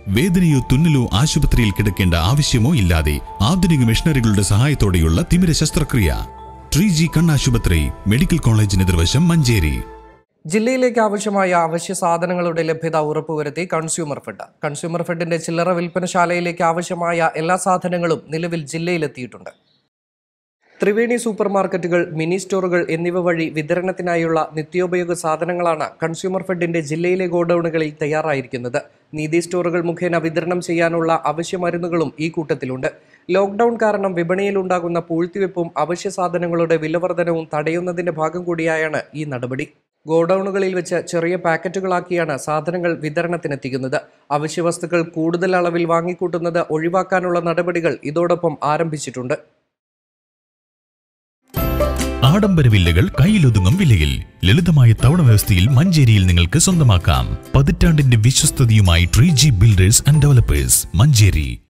വേദനയോ തുന്നലോ ആശുപത്രിയിൽ കിടക്കേണ്ട ആവശ്യമോ ഇല്ലാതെ ആധുനിക മെഷീനറികളുടെ സഹായത്തോടെയുള്ള തിമിര ശസ്ത്രക്രിയ ട്രീ ജി കണ്ണാശുപത്രി മെഡിക്കൽ കോളേജിന് എതിർവശം മഞ്ചേരി ജില്ലയിലേക്ക് ആവശ്യമായ അവശ്യ സാധനങ്ങളുടെ ലഭ്യത ഉറപ്പുവരുത്തി കൺസ്യൂമർ ഫെഡ് കൺസ്യൂമർ ഫെഡിന്റെ ചില്ലറ വിൽപ്പനശാലയിലേക്ക് ആവശ്യമായ എല്ലാ സാധനങ്ങളും നിലവിൽ ജില്ലയിലെത്തിയിട്ടുണ്ട് ത്രിവേണി സൂപ്പർ മാർക്കറ്റുകൾ മിനി സ്റ്റോറുകൾ എന്നിവ വഴി വിതരണത്തിനായുള്ള നിത്യോപയോഗ സാധനങ്ങളാണ് കൺസ്യൂമർ ഫെഡിന്റെ ജില്ലയിലെ ഗോഡൌണുകളിൽ തയ്യാറായിരിക്കുന്നത് നീതി സ്റ്റോറുകൾ മുഖേന വിതരണം ചെയ്യാനുള്ള അവശ്യ മരുന്നുകളും ഈ കൂട്ടത്തിലുണ്ട് ലോക്ക്ഡൌൺ കാരണം വിപണിയിലുണ്ടാകുന്ന പൂഴ്ത്തിവെപ്പും അവശ്യ സാധനങ്ങളുടെ വിലവർധനവും തടയുന്നതിന്റെ ഭാഗം കൂടിയായാണ് ഈ നടപടി ഗോഡൌണുകളിൽ വെച്ച് ചെറിയ പാക്കറ്റുകളാക്കിയാണ് സാധനങ്ങൾ വിതരണത്തിനെത്തിക്കുന്നത് അവശ്യ വസ്തുക്കൾ കൂടുതൽ അളവിൽ വാങ്ങിക്കൂട്ടുന്നത് ഒഴിവാക്കാനുള്ള നടപടികൾ ഇതോടൊപ്പം ആരംഭിച്ചിട്ടുണ്ട് ആഡംബര വില്ലകൾ കയ്യിലൊതുങ്ങും വിലയിൽ ലളിതമായ തവണ വ്യവസ്ഥയിൽ മഞ്ചേരിയിൽ നിങ്ങൾക്ക് സ്വന്തമാക്കാം പതിറ്റാണ്ടിന്റെ വിശ്വസ്തതയുമായി tree G builders and developers Manjeri